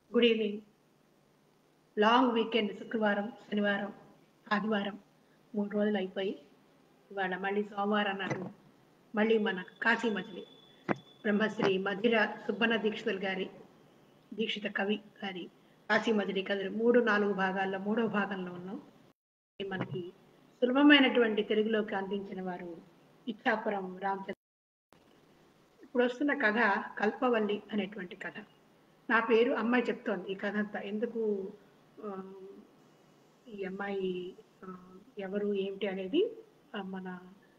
good evening long weekend శుక్రవారం శనివారం ఆదివారం మూడు రోజులు అయిపోయి ఇవాళ మళ్ళీ సోమవారం నాడు మళ్ళీ మన కాశీ మజిలీ బ్రహ్మశ్రీ మధిర సుబ్బన్న దీక్షితులు గారి దీక్షిత కవి గారి కాశీ మజిలీ కథలు మూడు నాలుగు భాగాల్లో మూడో భాగంలో ఉన్నాం మనకి సులభమైనటువంటి తెలుగులోకి అందించిన వారు ఇచ్చాపురం రామచంద్ర ఇప్పుడు వస్తున్న కథ కల్పవల్లి అనేటువంటి కథ నా పేరు అమ్మాయి చెప్తోంది ఈ కథ అంతా ఎందుకు ఆ, ఈ అమ్మాయి ఆ, ఎవరు ఏమిటి అనేది ఆ, మన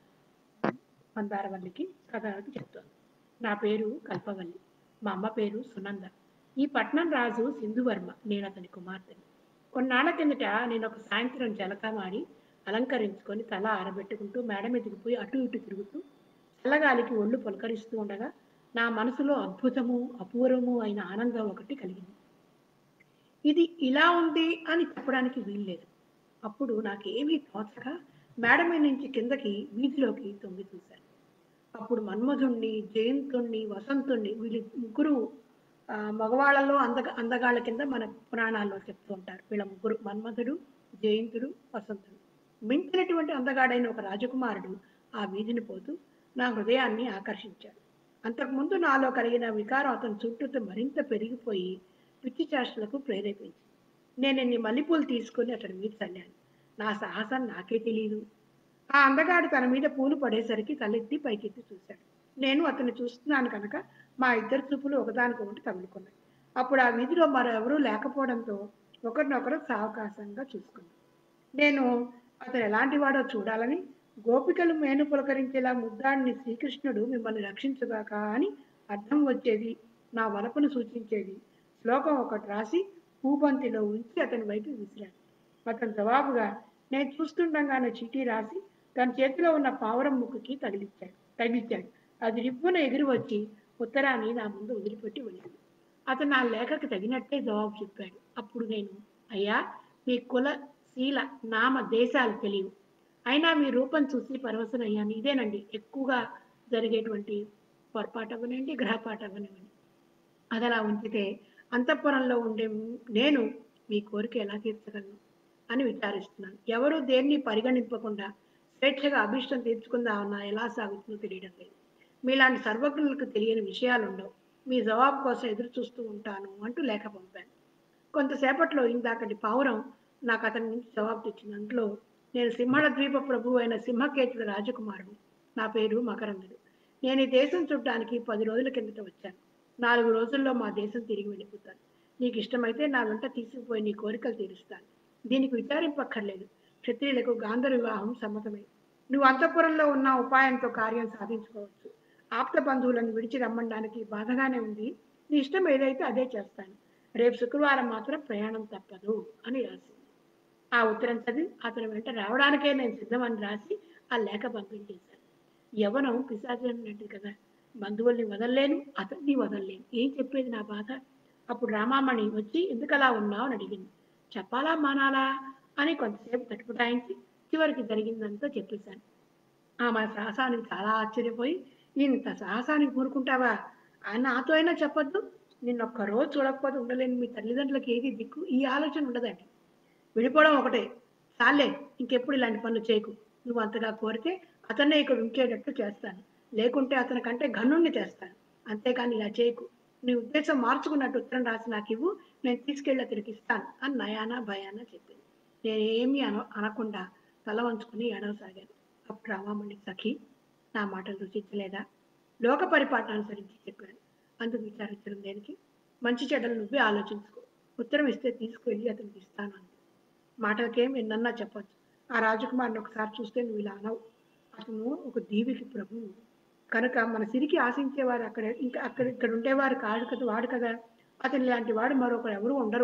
మందారవల్లికి కథకి చెప్తోంది నా పేరు కల్పవల్లి మా అమ్మ పేరు సునంద ఈ పట్నం రాజు సింధువర్మ నేను అతని కుమార్తెని కొన్నాళ్ల కిందట నేను ఒక సాయంత్రం జలకమాడి అలంకరించుకొని తల ఆరబెట్టుకుంటూ మేడ మీదకి పోయి అటు ఇటు తిరుగుతూ చల్లగాలికి ఒళ్ళు పులకరిస్తూ ఉండగా నా మనసులో అద్భుతము అపూర్వము అయిన ఆనందం ఒకటి కలిగింది ఇది ఇలా ఉంది అని చెప్పడానికి వీల్లేదు అప్పుడు నాకేమీ తోచక మేడ మీద నుంచి కిందకి వీధిలోకి తొంగి చూశాను అప్పుడు మన్మధుణ్ణి జయంతుణ్ణి వసంతుణ్ణి వీళ్ళు ముగ్గురు ఆ, మగవాళ్ళలో అంద అందగాళ్ళ కింద మన పురాణాల్లో చెప్తూ ఉంటారు వీళ్ళ ముగ్గురు మన్మధుడు జయంతుడు వసంతుడు మించినటువంటి అందగాడైన ఒక రాజకుమారుడు ఆ వీధిని పోతూ నా హృదయాన్ని ఆకర్షించాడు అంతకుముందు నాలో కలిగిన వికారం అతని చుట్టూతో మరింత పెరిగిపోయి పిచ్చి చేష్టలకు ప్రేరేపించి నేను ఇన్ని మల్లెపూలు తీసుకొని అతని మీద చల్లాను నా సాహసం నాకే తెలియదు ఆ అందగాడు తన మీద పూలు పడేసరికి తలెత్తి పైకెత్తి చూశాడు నేను అతన్ని చూస్తున్నాను కనుక మా ఇద్దరు చూపులు ఒకదానికొకటి తగులుకున్నాయి అప్పుడు ఆ వీధిలో మరెవరూ లేకపోవడంతో ఒకరినొకరు సావకాశంగా చూసుకున్నాం నేను అతను ఎలాంటి వాడో చూడాలని గోపికలు మేను పులకరించేలా ముద్దాడిని శ్రీకృష్ణుడు మిమ్మల్ని రక్షించుగాక అని అర్థం వచ్చేది నా వలపును సూచించేది శ్లోకం ఒకటి రాసి పూబంతిలో ఉంచి అతని వైపు విసిరాడు అతను జవాబుగా నేను చూస్తుండగానే చీటీ రాసి తన చేతిలో ఉన్న పావురం ముక్కుకి తగిలిచ్చాడు తగిలిచ్చాడు అది రిబ్బున ఎగిరి వచ్చి ఉత్తరాన్ని నా ముందు వదిలిపెట్టి వెళ్ళాడు అతను నా లేఖకు తగినట్టే జవాబు చెప్పాడు అప్పుడు నేను అయ్యా మీ కుల శీల నామ దేశాలు తెలియవు అయినా మీ రూపం చూసి పరవశన అయ్యాను ఇదేనండి ఎక్కువగా జరిగేటువంటి పొరపాటు అవ్వనండి గ్రహపాటు అవ్వనివ్వండి అది అలా ఉంచితే అంతఃపురంలో ఉండే నేను మీ కోరిక ఎలా తీర్చగలను అని విచారిస్తున్నాను ఎవరు దేన్ని పరిగణింపకుండా స్వేచ్ఛగా అభిష్టం తీర్చుకుందామన్నా ఎలా సాగుతుందో తెలియడం లేదు మీలాంటి సర్వజ్ఞులకు తెలియని విషయాలు ఉండవు మీ జవాబు కోసం ఎదురు చూస్తూ ఉంటాను అంటూ లేఖ పంపాను కొంతసేపట్లో ఇందాకటి పావురం నాకు అతని నుంచి జవాబు తెచ్చిన దాంట్లో నేను సింహళ ద్వీప ప్రభు అయిన సింహకేతుడు రాజకుమారుడు నా పేరు మకరందుడు నేను ఈ దేశం చూడడానికి పది రోజుల కిందట వచ్చాను నాలుగు రోజుల్లో మా దేశం తిరిగి వెళ్ళిపోతాను నీకు ఇష్టమైతే నా వెంట తీసుకుపోయి నీ కోరికలు తీరుస్తాను దీనికి విచారింపక్కర్లేదు క్షత్రియులకు గాంధర్ వివాహం సమ్మతమే నువ్వు అంతఃపురంలో ఉన్న ఉపాయంతో కార్యం సాధించుకోవచ్చు ఆప్త బంధువులను విడిచి రమ్మడానికి బాధగానే ఉంది నీ ఇష్టం ఏదైతే అదే చేస్తాను రేపు శుక్రవారం మాత్రం ప్రయాణం తప్పదు అని రాసింది ఆ ఉత్తరం చదివి అతని వెంట రావడానికే నేను సిద్ధమని రాసి ఆ లేఖ పంపించేశాను యవనం పిశాచినట్టు కదా బంధువుల్ని వదలలేను అతన్ని వదలలేను ఏం చెప్పేది నా బాధ అప్పుడు రామామణి వచ్చి ఎందుకు అలా ఉన్నావు అని అడిగింది చెప్పాలా మానాలా అని కొంతసేపు తట్టుపుటాయించి చివరికి జరిగిందంతా చెప్పేశాను ఆమె సాహసానికి చాలా ఆశ్చర్యపోయి ఇంత సాహసానికి కూరుకుంటావా అని నాతో అయినా చెప్పొద్దు నిన్న ఒక్క రోజు చూడకపోతే ఉండలేని మీ తల్లిదండ్రులకి ఏది దిక్కు ఈ ఆలోచన ఉండదండి విడిపోవడం ఒకటే చాలే ఇంకెప్పుడు ఇలాంటి పనులు చేయకు నువ్వు అంతగా కోరితే అతన్నే ఇక్కడ ఉంచేటట్టు చేస్తాను లేకుంటే అతని కంటే ఘనుణ్ణి చేస్తాను అంతేకాని ఇలా చేయకు నీ ఉద్దేశం మార్చుకున్నట్టు ఉత్తరం రాసి నాకు ఇవ్వు నేను తీసుకెళ్ళి అతనికి ఇస్తాను అని నయానా భయానా చెప్పింది నేనేమీ అన అనకుండా తల వంచుకుని ఏడవసాగాను అప్పుడు రామామణి సఖి నా మాటలు రుచించలేదా లోక పరిపాలన అనుసరించి చెప్పాను అందుకు విచారించడం దేనికి మంచి చెడ్డలు నువ్వే ఆలోచించుకో ఉత్తరం ఇస్తే తీసుకువెళ్ళి అతనికి ఇస్తాను అంది మాటలకేం ఎన్నన్నా చెప్పొచ్చు ఆ రాజకుమారిని ఒకసారి చూస్తే నువ్వు ఇలా అనవు అతను ఒక దీవికి ప్రభువు కనుక మన సిరికి ఆశించేవారు అక్కడ ఇంకా అక్కడ ఇక్కడ ఉండేవారు కాదు కదా వాడు కదా అతని లాంటి వాడు మరొకరు ఎవరు ఉండరు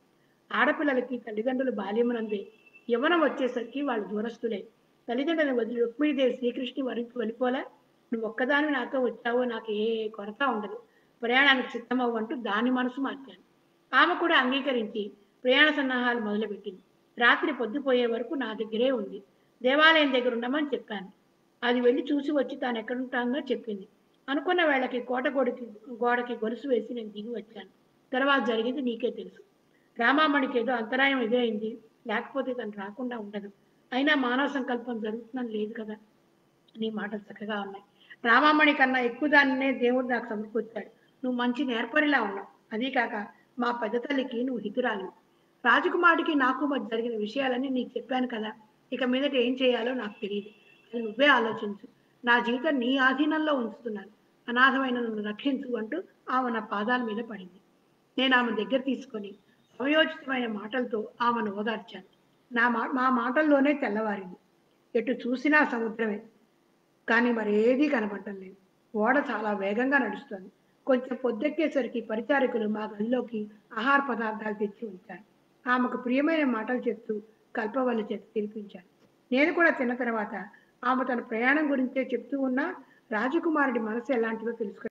ఆడపిల్లలకి తల్లిదండ్రులు బాల్యమునందే యవ్వనం వచ్చేసరికి వాళ్ళు దూరస్తులే తల్లిదండ్రులను వదిలి రుక్మిణీదేవి శ్రీకృష్ణి వరించి వెళ్ళిపోలే నువ్వు ఒక్కదాని నాతో వచ్చావో నాకు ఏ కొరత ఉండదు ప్రయాణానికి సిద్ధమవ్వు అంటూ దాని మనసు మార్చాను ఆమె కూడా అంగీకరించి ప్రయాణ సన్నాహాలు మొదలుపెట్టింది రాత్రి పొద్దుపోయే వరకు నా దగ్గరే ఉంది దేవాలయం దగ్గర ఉండమని చెప్పాను అది వెళ్ళి చూసి వచ్చి తాను ఎక్కడుంటానో చెప్పింది అనుకున్న వేళకి కోట గోడకి గోడకి గొలుసు వేసి నేను దిగి వచ్చాను తర్వాత జరిగింది నీకే తెలుసు రామామణికి ఏదో అంతరాయం ఇదే అయింది లేకపోతే తను రాకుండా ఉండదు అయినా మానవ సంకల్పం జరుగుతుందని లేదు కదా నీ మాటలు చక్కగా ఉన్నాయి రామామణి కన్నా ఎక్కువ దాన్నే దేవుడు నాకు సమకూర్చాడు నువ్వు మంచి నేర్పరిలా ఉన్నావు అదీ కాక మా పెద్ద తల్లికి నువ్వు హితురాలు రాజకుమారికి నాకు మధ్య జరిగిన విషయాలన్నీ నీకు చెప్పాను కదా ఇక మీదట ఏం చేయాలో నాకు తెలియదు అది నువ్వే ఆలోచించు నా జీవితం నీ ఆధీనంలో ఉంచుతున్నాను అనాథమైన నన్ను రక్షించు అంటూ ఆమె నా పాదాల మీద పడింది నేను ఆమె దగ్గర తీసుకొని సమయోచితమైన మాటలతో ఆమెను ఓదార్చాను నా మా మా మాటల్లోనే తెల్లవారింది ఎటు చూసినా సముద్రమే కానీ మరేదీ కనపడటం లేదు ఓడ చాలా వేగంగా నడుస్తుంది కొంచెం పొద్దెక్కేసరికి పరిచారకులు మా గదిలోకి ఆహార పదార్థాలు తెచ్చి ఉంచారు ఆమెకు ప్రియమైన మాటలు చెప్తూ కల్పవల్లి చేత తినిపించాను నేను కూడా తిన్న తర్వాత ఆమె తన ప్రయాణం గురించే చెప్తూ ఉన్న రాజకుమారుడి మనసు ఎలాంటిదో తెలుసుకు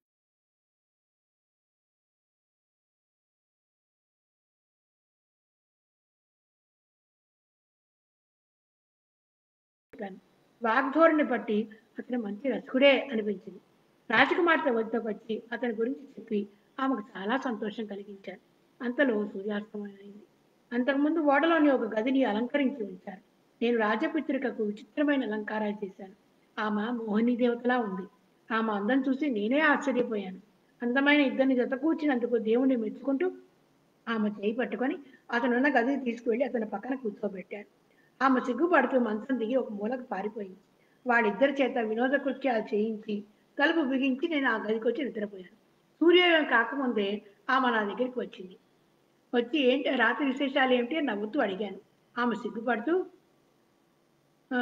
చెప్పాను వాగ్ధోరణి బట్టి అతను మంచి రసికుడే అనిపించింది రాజకుమార్తె వద్దకు వచ్చి అతని గురించి చెప్పి ఆమెకు చాలా సంతోషం కలిగించారు అంతలో సూర్యాస్తమయమైంది అంతకుముందు ఓడలోని ఒక గదిని అలంకరించి ఉంచారు నేను రాజపుత్రికకు విచిత్రమైన అలంకారాలు చేశాను ఆమె మోహిని దేవతలా ఉంది ఆమె అందం చూసి నేనే ఆశ్చర్యపోయాను అందమైన ఇద్దరిని జతకూర్చినందుకు దేవుణ్ణి మెచ్చుకుంటూ ఆమె చేయి పట్టుకొని అతనున్న గదికి తీసుకువెళ్ళి అతని పక్కన కూర్చోబెట్టాడు ఆమె సిగ్గుపడుతూ మంచం దిగి ఒక మూలకు పారిపోయింది వాళ్ళిద్దరి చేత వినోద కృత్యాలు చేయించి తలుపు బిగించి నేను ఆ గదికి వచ్చి నిద్రపోయాను సూర్యోదయం కాకముందే ఆమె నా దగ్గరికి వచ్చింది వచ్చి ఏంటి రాత్రి విశేషాలు ఏమిటి అని నవ్వుతూ అడిగాను ఆమె సిగ్గుపడుతూ "ఆ,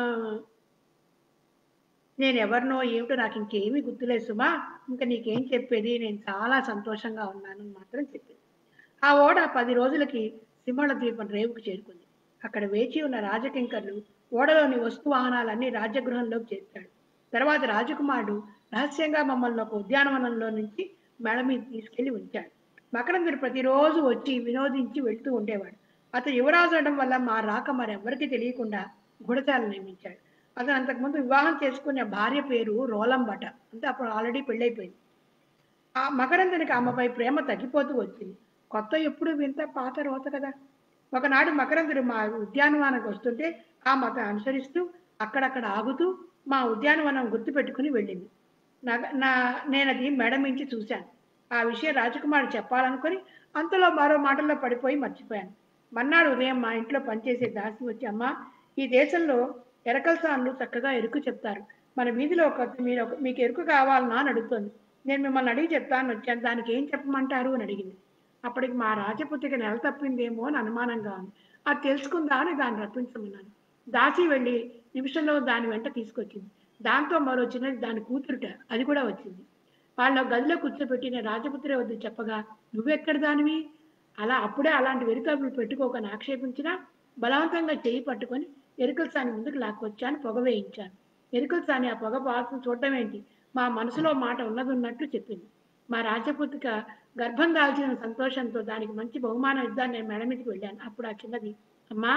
నేను ఎవరినో ఏమిటో నాకు ఇంకేమీ గుర్తులేదు సుమా ఇంకా నీకేం చెప్పేది నేను చాలా సంతోషంగా ఉన్నాను అని మాత్రం చెప్పింది ఆ ఓడ పది రోజులకి సింహళ ద్వీపం రేవుకు చేరుకుంది అక్కడ వేచి ఉన్న రాజకింకర్లు ఓడలోని వస్తు వాహనాలన్నీ రాజగృహంలోకి చేర్చాడు తర్వాత రాజకుమారుడు రహస్యంగా మమ్మల్ని ఒక ఉద్యానవనంలో నుంచి మేడ మీద తీసుకెళ్లి ఉంచాడు మకరందుడు ప్రతిరోజు వచ్చి వినోదించి వెళ్తూ ఉండేవాడు అతను యువరాజు అవడం వల్ల మా రాక మరెవ్వరికీ తెలియకుండా గుడచాల నియమించాడు అతను అంతకుముందు వివాహం చేసుకునే భార్య పేరు రోలంబట అంటే అప్పుడు ఆల్రెడీ పెళ్ళైపోయింది ఆ మకరందునికి ఆమెపై ప్రేమ తగ్గిపోతూ వచ్చింది కొత్త ఎప్పుడు వింత పాత రోత కదా ఒకనాడు మకరందుడు మా ఉద్యానవనానికి వస్తుంటే ఆమె అతను అనుసరిస్తూ అక్కడక్కడ ఆగుతూ మా ఉద్యానవనం గుర్తుపెట్టుకుని వెళ్ళింది నా నా నేను అది మెడమించి చూశాను ఆ విషయం రాజకుమారుడు చెప్పాలనుకొని అంతలో మరో మాటల్లో పడిపోయి మర్చిపోయాను మన్నాడు ఉదయం మా ఇంట్లో పనిచేసే దాసి వచ్చి అమ్మ ఈ దేశంలో ఎరకల్సాన్లు చక్కగా ఎరుకు చెప్తారు మన వీధిలో ఒక మీరు ఒక మీకు ఎరుకు కావాలనా అని అడుగుతుంది నేను మిమ్మల్ని అడిగి చెప్తాను వచ్చాను దానికి ఏం చెప్పమంటారు అని అడిగింది అప్పటికి మా రాజపుత్రిక నెల తప్పిందేమో అని అనుమానంగా ఉంది అది తెలుసుకుందా అని దాన్ని రప్పించమన్నాను దాసి వెళ్ళి నిమిషంలో దాని వెంట తీసుకొచ్చింది దాంతో మరో చిన్నది దాని కూతురుట అది కూడా వచ్చింది వాళ్ళ గదిలో కూర్చోబెట్టి నేను రాజపుత్రి వద్ద చెప్పగా నువ్వెక్కడ దానివి అలా అప్పుడే అలాంటి వెరుకబులు పెట్టుకోకని ఆక్షేపించినా బలవంతంగా చేయి పట్టుకొని ఎరుకల సాని ముందుకు లాక్కొచ్చాను పొగ వేయించాను ఎరుకల సాని ఆ పొగ పాత్ర చూడటం ఏంటి మా మనసులో మాట ఉన్నది ఉన్నట్లు చెప్పింది మా రాజపుత్రిక గర్భం దాల్చిన సంతోషంతో దానికి మంచి బహుమానం ఇద్దాన్ని నేను మేడ మీదకి వెళ్ళాను అప్పుడు ఆ చిన్నది అమ్మా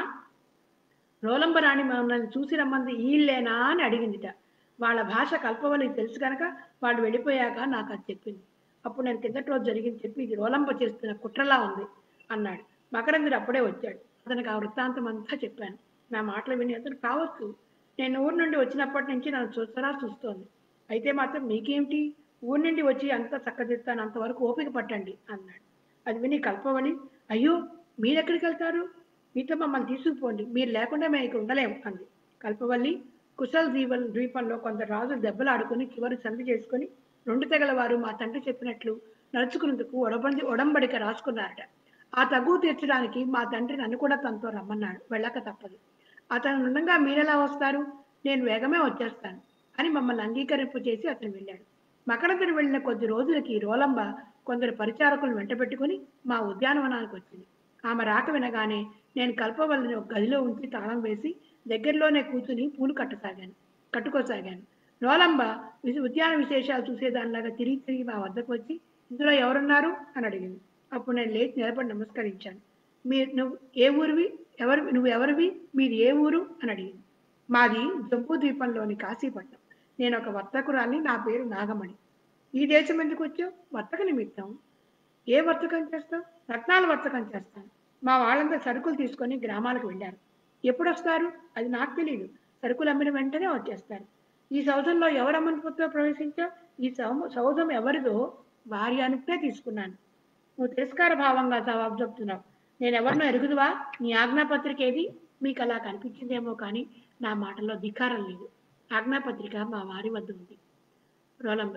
రోలంబ రాణి మమ్మల్ని చూసి రమ్మంది ఈళ్ళేనా అని అడిగిందిట వాళ్ళ భాష కల్పవనికి తెలుసు కనుక వాళ్ళు వెళ్ళిపోయాక నాకు అది చెప్పింది అప్పుడు నేను కిందటి రోజు జరిగింది చెప్పి ఇది రోలంబ చేస్తున్న కుట్రలా ఉంది అన్నాడు మకరందుడు అప్పుడే వచ్చాడు అతనికి ఆ వృత్తాంతం అంతా చెప్పాను నా మాటలు విని అతను కావచ్చు నేను ఊరు నుండి వచ్చినప్పటి నుంచి నన్ను చూస్తారా చూస్తోంది అయితే మాత్రం మీకేమిటి ఊరి నుండి వచ్చి అంతా చక్కదిస్తాను అంతవరకు ఓపిక పట్టండి అన్నాడు అది విని కల్పవని అయ్యో మీరెక్కడికి వెళ్తారు మీతో మమ్మల్ని తీసుకుపోండి మీరు లేకుండా మేము ఇక్కడ ఉండలేము అంది కల్పవల్లి కుశల్ దీవల్ ద్వీపంలో కొందరు రాజులు దెబ్బలు ఆడుకుని చివరి సంధి చేసుకుని రెండు తెగల వారు మా తండ్రి చెప్పినట్లు నడుచుకునేందుకు ఒడబంది ఒడంబడిక రాసుకున్నారట ఆ తగు తీర్చడానికి మా తండ్రి నన్ను కూడా తనతో రమ్మన్నాడు వెళ్ళక తప్పదు అతను ఉండగా మీరెలా వస్తారు నేను వేగమే వచ్చేస్తాను అని మమ్మల్ని అంగీకరింపు చేసి అతను వెళ్ళాడు మకరందుడు వెళ్ళిన కొద్ది రోజులకి రోలంబ కొందరు పరిచారకులను వెంటబెట్టుకుని మా ఉద్యానవనానికి వచ్చింది ఆమె రాక వినగానే నేను కల్పవల్లిని ఒక గదిలో ఉంచి తాళం వేసి దగ్గరలోనే కూర్చుని పూలు కట్టసాగాను కట్టుకోసాగాను రోలంబ విశ- ఉద్యాన విశేషాలు చూసేదానిలాగా తిరిగి తిరిగి మా వద్దకు వచ్చి ఇందులో ఎవరున్నారు అని అడిగింది అప్పుడు నేను లేచి నిలబడి నమస్కరించాను మీరు నువ్వు ఏ ఊరివి ఎవరు నువ్వు ఎవరివి మీది ఏ ఊరు అని అడిగింది మాది జంబూ ద్వీపంలోని కాశీపట్నం నేను ఒక వర్తకురాల్ని నా పేరు నాగమణి ఈ దేశం ఎందుకు వచ్చావు వర్తక నిమిత్తం ఏ వర్తకం చేస్తావు రత్నాల వర్తకం చేస్తాను మా వాళ్ళంతా సరుకులు తీసుకొని గ్రామాలకు వెళ్ళారు ఎప్పుడు వస్తారు అది నాకు తెలియదు సరుకులు అమ్మిన వెంటనే వచ్చేస్తారు ఈ సౌధంలో ఎవరు అమ్మనిపోతో ప్రవేశించా ఈ సౌ- సౌధం ఎవరిదో వారి అనుకునే తీసుకున్నాను నువ్వు తిరస్కార భావంగా జవాబు చెప్తున్నావు నేను ఎవరినో ఎరుగుదువా నీ ఆజ్ఞాపత్రిక ఏది మీకు అలా కనిపించిందేమో కానీ నా మాటల్లో ధికారం లేదు ఆజ్ఞాపత్రిక మా వారి వద్ద ఉంది రోలంబ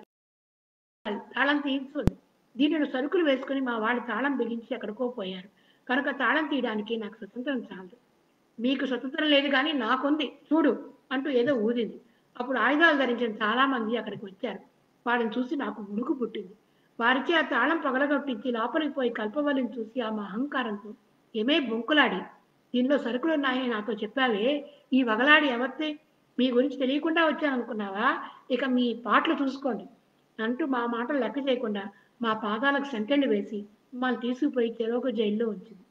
తాళం తీయించుంది దీనిని సరుకులు వేసుకుని మా వాడు తాళం బిగించి ఎక్కడికో పోయారు కనుక తాళం తీయడానికి నాకు స్వతంత్రం చాలదు మీకు స్వతంత్రం లేదు కానీ నాకుంది చూడు అంటూ ఏదో ఊదింది అప్పుడు ఆయుధాలు ధరించిన చాలా మంది అక్కడికి వచ్చారు వాడిని చూసి నాకు ఉడుకు పుట్టింది వారిచే ఆ తాళం పగలగొట్టించి లోపలికి పోయి కల్పవల్లిని చూసి ఆమె అహంకారంతో ఏమే బొంకులాడి దీనిలో సరుకులు ఉన్నాయని నాతో చెప్పావే ఈ వగలాడి ఎవరితే మీ గురించి తెలియకుండా వచ్చాను అనుకున్నావా ఇక మీ పాటలు చూసుకోండి అంటూ మా మాటలు లెక్క చేయకుండా మా పాదాలకు సంకెళ్ళు వేసి మమ్మల్ని తీసుకుపోయి చెరోక జైల్లో ఉంచింది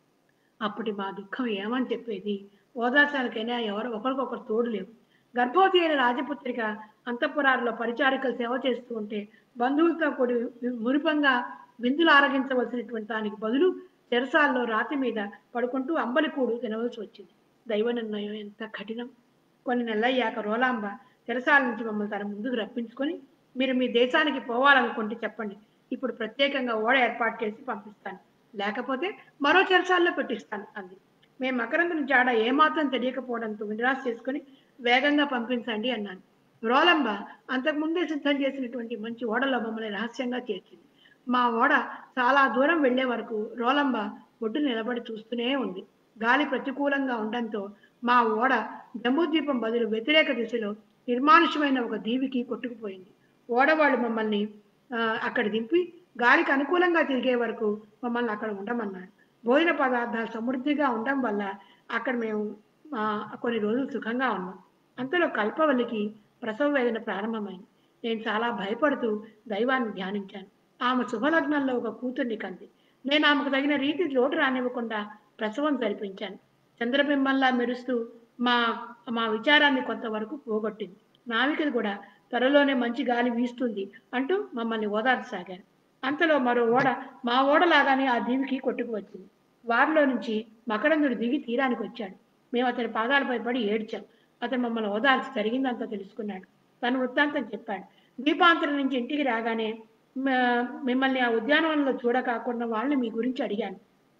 అప్పటి మా దుఃఖం ఏమని చెప్పేది ఓదార్చానికైనా ఎవరు ఒకరికొకరు తోడు లేవు గర్భవతి అయిన రాజపుత్రిక అంతఃపురాల్లో పరిచారికలు సేవ చేస్తూ ఉంటే బంధువులతో కూడి మురిపంగా విందులు ఆరగించవలసినటువంటి దానికి బదులు చెరసాల్లో రాతి మీద పడుకుంటూ అంబలికూడు తినవలసి వచ్చింది దైవ నిర్ణయం ఎంత కఠినం కొన్ని నెలలయ్యాక రోలాంబ చెరసాల నుంచి మమ్మల్ని తన ముందుకు రప్పించుకొని మీరు మీ దేశానికి పోవాలనుకుంటే చెప్పండి ఇప్పుడు ప్రత్యేకంగా ఓడ ఏర్పాటు చేసి పంపిస్తాను లేకపోతే మరో చెరసాల్లో పెట్టిస్తాను అంది మేము మకరందుని జాడ ఏమాత్రం తెలియకపోవడంతో నిరాశ చేసుకుని వేగంగా పంపించండి అన్నాను రోలంబ అంతకుముందే సిద్ధం చేసినటువంటి మంచి ఓడలో మమ్మల్ని రహస్యంగా చేర్చింది మా ఓడ చాలా దూరం వెళ్లే వరకు రోలంబ ఒడ్డు నిలబడి చూస్తూనే ఉంది గాలి ప్రతికూలంగా ఉండడంతో మా ఓడ జంబూద్వీపం బదులు వ్యతిరేక దిశలో నిర్మానుష్యమైన ఒక దీవికి కొట్టుకుపోయింది ఓడవాళ్ళు మమ్మల్ని ఆ, అక్కడ దింపి గాలికి అనుకూలంగా తిరిగే వరకు మమ్మల్ని అక్కడ ఉండమన్నారు భోజన పదార్థాలు సమృద్ధిగా ఉండడం వల్ల అక్కడ మేము ఆ, కొన్ని రోజులు సుఖంగా ఉన్నాం అంతలో కల్పవల్లికి ప్రసవ వేదన ప్రారంభమైంది నేను చాలా భయపడుతూ దైవాన్ని ధ్యానించాను ఆమె శుభలగ్నంలో ఒక కూతుర్ని కంది నేను ఆమెకు తగిన రీతి లోటు రానివ్వకుండా ప్రసవం జరిపించాను చంద్రబింబంలా మెరుస్తూ మా మా విచారాన్ని కొంతవరకు పోగొట్టింది నావికలు కూడా త్వరలోనే మంచి గాలి వీస్తుంది అంటూ మమ్మల్ని ఓదార్చసాగారు అంతలో మరో ఓడ మా ఓడలాగానే ఆ దీవికి కొట్టుకు వచ్చింది వారిలో నుంచి మకరందుడు దిగి తీరానికి వచ్చాడు మేము అతని పాదాలపై పడి ఏడ్చాం అతను మమ్మల్ని ఓదార్చి జరిగిందంతా తెలుసుకున్నాడు తన వృత్తాంతం చెప్పాడు దీపాంతరం నుంచి ఇంటికి రాగానే మ- మిమ్మల్ని ఆ ఉద్యానవనంలో చూడకాకుండా వాళ్ళని మీ గురించి అడిగాను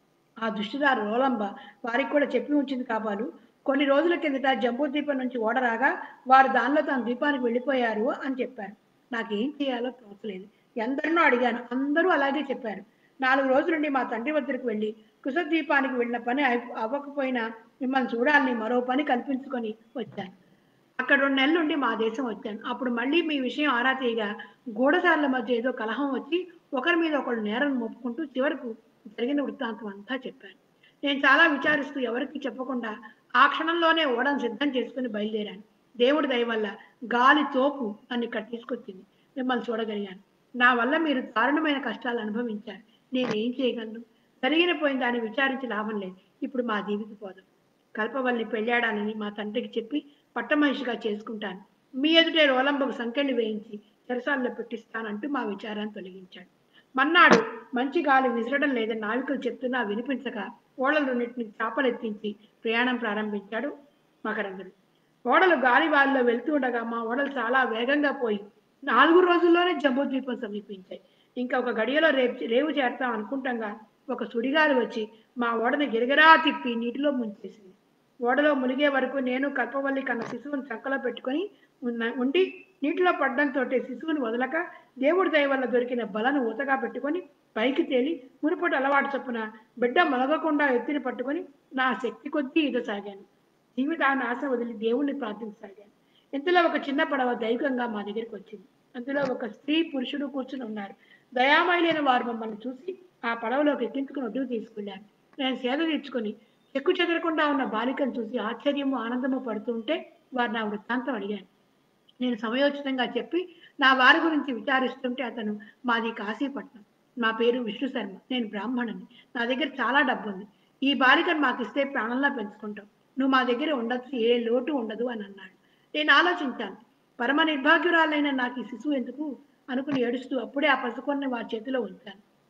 ఆ దుష్టిదారు రోలంబ వారికి కూడా చెప్పి ఉంచింది కాపాలు కొన్ని రోజుల కిందట జంబూద్వీపం నుంచి ఓడ రాగా వారు దానిలో తన ద్వీపానికి వెళ్ళిపోయారు అని చెప్పారు నాకేం చేయాలో తోచలేదు ఎందరినో అడిగాను అందరూ అలాగే చెప్పారు నాలుగు రోజుల నుండి మా తండ్రి వద్దకు వెళ్ళి కుశద్వీపానికి వెళ్ళిన పని అయి- అవ్వకపోయినా మిమ్మల్ని చూడాలని మరో పని కల్పించుకొని వచ్చాను అక్కడ రెండు నెలల నుండి మా దేశం వచ్చాను అప్పుడు మళ్ళీ మీ విషయం ఆరా తీయగా గూఢచారుల మధ్య ఏదో కలహం వచ్చి ఒకరి మీద ఒకరు నేరం మొప్పుకుంటూ చివరకు జరిగిన వృత్తాంతం అంతా చెప్పాను నేను చాలా విచారిస్తూ ఎవరికి చెప్పకుండా ఆ క్షణంలోనే ఓడను సిద్ధం చేసుకుని బయలుదేరాను దేవుడి దయ వల్ల గాలి తోపు నన్ను ఇక్కడ తీసుకొచ్చింది మిమ్మల్ని చూడగలిగాను నా వల్ల మీరు దారుణమైన కష్టాలు అనుభవించారు నేనేం చేయగలను జరిగిన పోయిన దాన్ని విచారించి లాభం లేదు ఇప్పుడు మా దీవికి పోదాం కల్పవల్లి పెళ్ళాడానని మా తండ్రికి చెప్పి పట్టమనిషిగా చేసుకుంటాను మీ ఎదుటే రోలంబకు సంకెళ్ళు వేయించి చెరసాల్లో పెట్టిస్తానంటూ మా విచారాన్ని తొలగించాడు మన్నాడు మంచి గాలి విసరడం లేదని నావికులు చెప్తున్నా వినిపించక ఓడలు రెండింటిని చాపలెత్తించి ప్రయాణం ప్రారంభించాడు మకరందుడు ఓడలు గాలి వారిలో వెళ్తూ ఉండగా మా ఓడలు చాలా వేగంగా పోయి నాలుగు రోజుల్లోనే జంబూద్వీపం సమీపించాయి ఇంకా ఒక గడియలో రేపు రేవు చేరతాం అనుకుంటాగా ఒక సుడిగాలి వచ్చి మా ఓడని గిరగిరా తిప్పి నీటిలో ముంచేసింది ఓడలో మునిగే వరకు నేను కల్పవల్లి కన్న శిశువుని చక్కలో పెట్టుకొని ఉన్న- ఉండి నీటిలో పడ్డంతో శిశువుని వదలక దేవుడి దయ వల్ల దొరికిన బలను ఊతగా పెట్టుకొని పైకి తేలి మునుపటి అలవాటు చొప్పున బిడ్డ మొలగకుండా ఎత్తిని పట్టుకొని నా శక్తి కొద్దీ ఈదసాగాను జీవితాన్ని ఆశ వదిలి దేవుణ్ణి ప్రార్థించసాగాను ఇంతలో ఒక చిన్న పడవ దైవికంగా మా దగ్గరికి వచ్చింది అందులో ఒక స్త్రీ పురుషుడు కూర్చుని ఉన్నారు దయామయులైన వారు మమ్మల్ని చూసి ఆ పడవలోకి ఎక్కించుకుని ఒడ్డుకు తీసుకెళ్లారు నేను సేద తీర్చుకొని చెక్కు చెదరకుండా ఉన్న బాలికను చూసి ఆశ్చర్యము ఆనందము పడుతూ ఉంటే వారు నా వృత్తాంతం అడిగాను నేను సమయోచితంగా చెప్పి నా వారి గురించి విచారిస్తుంటే అతను మాది కాశీపట్నం నా పేరు విష్ణు శర్మ నేను బ్రాహ్మణుని నా దగ్గర చాలా డబ్బు ఉంది ఈ బాలికను మాకు ఇస్తే ప్రాణంలా పెంచుకుంటాం నువ్వు మా దగ్గర ఉండొచ్చు ఏ లోటు ఉండదు అని అన్నాడు నేను ఆలోచించాను పరమ నిర్భాగ్యురాలైన నాకు ఈ శిశువు ఎందుకు అనుకుని ఏడుస్తూ అప్పుడే ఆ పసుకొన్ని వారి చేతిలో ఉంచాను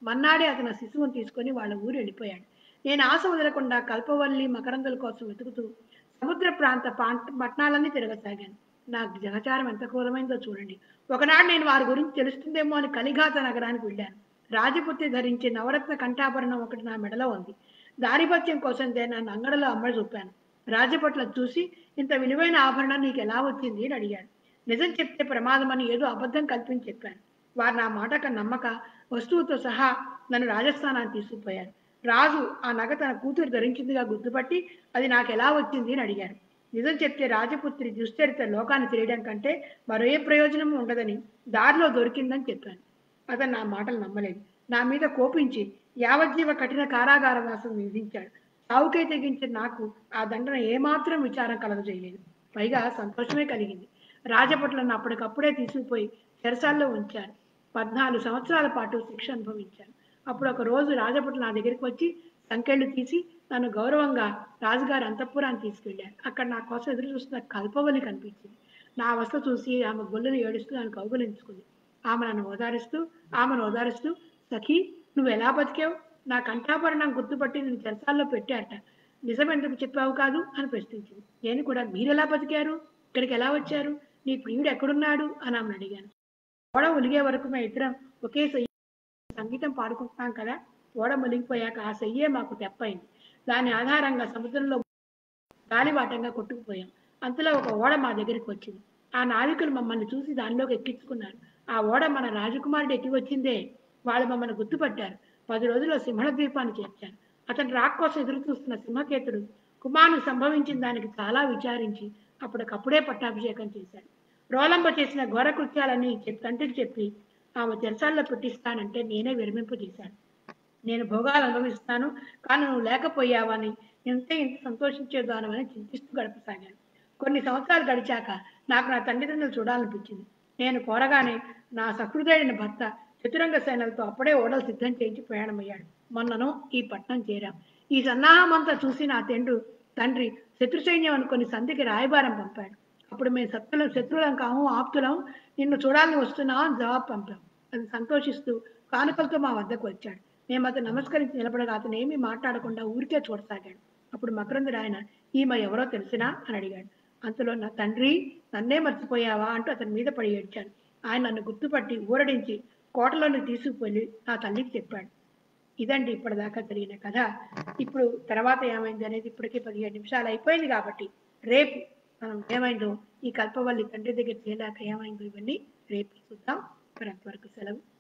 మన్నాడే అతను ఆ శిశువుని తీసుకొని వాళ్ళ ఊరు వెళ్ళిపోయాడు నేను ఆశ వదలకుండా కల్పవల్లి మకరందుల కోసం వెతుకుతూ సముద్ర ప్రాంత పాంట- పట్టణాలన్నీ తిరగసాగాను నాకు జనచారం ఎంత క్రూరమైందో చూడండి ఒకనాడు నేను వారి గురించి తెలుస్తుందేమో అని కలిఘాత నగరానికి వెళ్ళాను రాజపుత్రి ధరించే నవరత్న కంఠాభరణం ఒకటి నా మెడలో ఉంది దారిపత్యం కోసం నన్ను అంగడలో అమ్మడి చూపాను రాజపట్ల చూసి ఇంత విలువైన ఆభరణం నీకు ఎలా వచ్చింది అని అడిగాడు నిజం చెప్తే ప్రమాదమని ఏదో అబద్ధం కల్పించి చెప్పాను వారు నా మాటక నమ్మక వస్తువుతో సహా నన్ను రాజస్థానాన్ని తీసుకుపోయారు రాజు ఆ నగ తన కూతురు ధరించిందిగా గుర్తుపట్టి అది నాకు ఎలా వచ్చింది అని అడిగారు నిజం చెప్తే రాజపుత్రి దుశ్చరిత్ర లోకాన్ని తెలియడం కంటే మరో ఏ ప్రయోజనం ఉండదని దారిలో దొరికిందని చెప్పాను అతను నా మాటలు నమ్మలేదు నా మీద కోపించి యావజ్జీవ కఠిన కారాగార వాసం విధించాడు సావుకై తెగించిన నాకు ఆ దండన ఏమాత్రం విచారం కలగజేయలేదు పైగా సంతోషమే కలిగింది రాజపట్లను అప్పటికప్పుడే తీసుకుపోయి చెరసాల్లో ఉంచారు పద్నాలుగు సంవత్సరాల పాటు శిక్ష అనుభవించాను అప్పుడు ఒక రోజు రాజపట్ల నా దగ్గరికి వచ్చి సంకెళ్ళు తీసి నన్ను గౌరవంగా రాజుగారి అంతఃపురాన్ని తీసుకెళ్లారు అక్కడ నా కోసం ఎదురు చూస్తున్న కల్పవల్లి కనిపించింది నా అవస్థ చూసి ఆమె గొల్లును ఏడుస్తూ నన్ను కౌగులించుకుంది ఆమె నన్ను ఓదారుస్తూ ఆమెను ఓదారుస్తూ సఖీ నువ్వు ఎలా బతికావు నా కంఠాభరణం గుర్తుపట్టి నేను చెరసాల్లో పెట్టారట నిజమెందుకు చెప్పావు కాదు అని ప్రశ్నించింది నేను కూడా మీరెలా బతికారు ఇక్కడికి ఎలా వచ్చారు నీ ప్రియుడు ఎక్కడున్నాడు అని ఆమెను అడిగాను ఓడ ఒలిగే వరకు మా ఇద్దరం ఒకే సయ్య సంగీతం పాడుకుంటున్నాం కదా ఓడ మునిగిపోయాక ఆ సయ్యే మాకు తెప్పైంది దాని ఆధారంగా సముద్రంలో గాలివాటంగా కొట్టుకుపోయాం అంతలో ఒక ఓడ మా దగ్గరికి వచ్చింది ఆ నావికులు మమ్మల్ని చూసి దానిలోకి ఎక్కించుకున్నారు ఆ ఓడ మన రాజకుమారుడు ఎక్కి వచ్చిందే వాళ్ళు మమ్మల్ని గుర్తుపట్టారు పది రోజుల్లో సింహళ ద్వీపాన్ని చేర్చారు అతను రాక్ కోసం ఎదురు చూస్తున్న సింహకేతుడు కుమారుని సంభవించిన దానికి చాలా విచారించి అప్పటికప్పుడే పట్టాభిషేకం చేశాడు రోలంబ చేసిన ఘోర కృత్యాలని చెప్పి తండ్రికి చెప్పి ఆమె చెరసాల్లో పెట్టిస్తానంటే నేనే విరమింపు చేశాను నేను భోగాలు అనుభవిస్తాను కానీ నువ్వు లేకపోయావని ఇంత ఇంత సంతోషించేదానమని చింతిస్తూ గడపసాగాను కొన్ని సంవత్సరాలు గడిచాక నాకు నా తల్లిదండ్రులు చూడాలనిపించింది నేను కోరగానే నా సహృదయుడైన భర్త చతురంగ సేనలతో అప్పుడే ఓడలు సిద్ధం చేయించి ప్రయాణమయ్యాడు మొన్నను ఈ పట్నం చేరాం ఈ సన్నాహం అంతా చూసి నా తండ్రి తండ్రి శత్రు సైన్యం అనుకుని సంధికి రాయబారం పంపాడు అప్పుడు మేము శత్రులం శత్రువులం కాము ఆప్తులం నిన్ను చూడాలని వస్తున్నావు అని జవాబు పంపాం అది సంతోషిస్తూ కానుకలతో మా వద్దకు వచ్చాడు మేము అతను నమస్కరించి నిలబడగా అతను ఏమీ మాట్లాడకుండా ఊరికే చూడసాగాడు అప్పుడు మకరందుడు ఆయన ఈమె ఎవరో తెలిసినా అని అడిగాడు అంతలో నా తండ్రి నన్నే మర్చిపోయావా అంటూ అతని మీద పడి ఏడ్చాను ఆయన నన్ను గుర్తుపట్టి ఊరడించి కోటలోని తీసుకుపోయి నా తల్లికి చెప్పాడు ఇదండి ఇప్పటిదాకా జరిగిన కథ ఇప్పుడు తర్వాత ఏమైంది అనేది ఇప్పటికే పదిహేడు నిమిషాలు అయిపోయింది కాబట్టి రేపు మనం ఏమైందో ఈ కల్పవల్లి తండ్రి దగ్గర చేరాక ఏమైందో ఇవన్నీ రేపు చూద్దాం మరి అంతవరకు సెలవు